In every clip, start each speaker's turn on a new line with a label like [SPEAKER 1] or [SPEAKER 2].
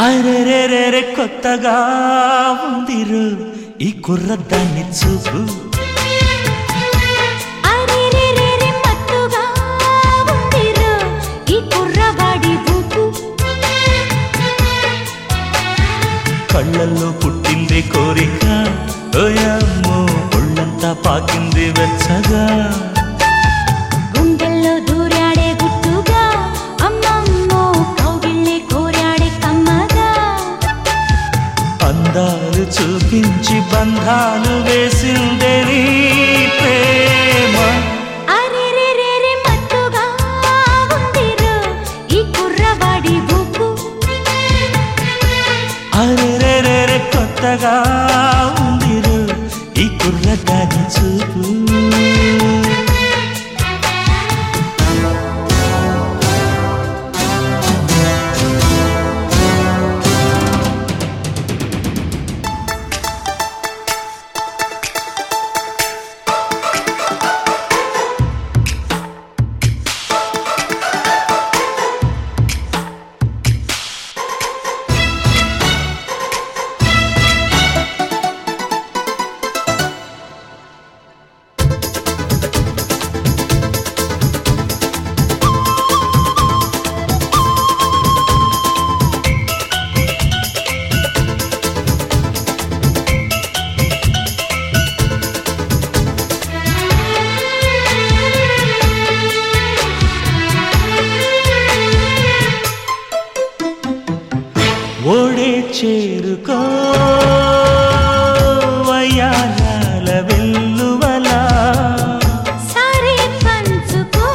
[SPEAKER 1] అరెరెరెరె కొత్తగా ఉందిరు ఈ కుర్రదాన్ని చూపు
[SPEAKER 2] అరెరెరెరె మత్తుగా ఉందిరో ఈ కుర్రవాడి ఊపు
[SPEAKER 1] కళ్ళల్లో పుట్టింది కోరిక ఓయమ్మో ఒళ్ళంతా పాకింది వెచ్చగా
[SPEAKER 2] గుండెల్లో దూరాడే గుట్టుగా అమ్మమ్మో కౌగిళ్ళే కోరాడే కమ్మగా
[SPEAKER 1] అందాలు చూపించి బంధాలు వేసిందే నీ ప్రేమ
[SPEAKER 2] అరెరెరెరె మత్తుగా ఉందిరో ఈ కుర్రవాడి ఊపు
[SPEAKER 1] అరెరెరెరె కొత్తగా ఉందిరు ఈ కుర్రదాని చూపు ఓడే చేరుకో వయ్యాల వెల్లువలా
[SPEAKER 2] సారే పంచుకో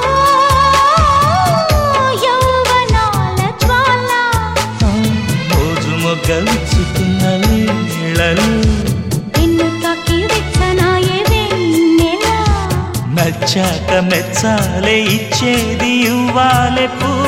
[SPEAKER 2] యౌవనాల జ్వాల
[SPEAKER 1] మోజు మొగ్గలుచుకున్న వేళలు
[SPEAKER 2] ఎన్నుకకి వెచ్చనాయే వెన్నెల
[SPEAKER 1] నచ్చాక మెచ్చాలే ఇచ్చేది ఇవ్వాలే పూ